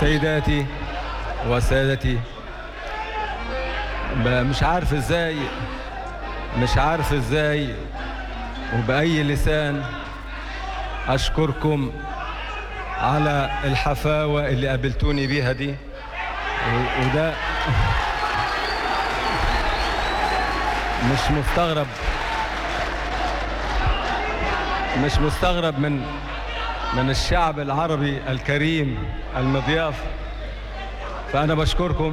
سيداتي وسادتي ب- مش عارف ازاي مش عارف ازاي وبأي لسان أشكركم على الحفاوة اللي قابلتوني بيها دي و- وده مش مستغرب مش مستغرب من من الشعب العربي الكريم المضياف فأنا بشكركم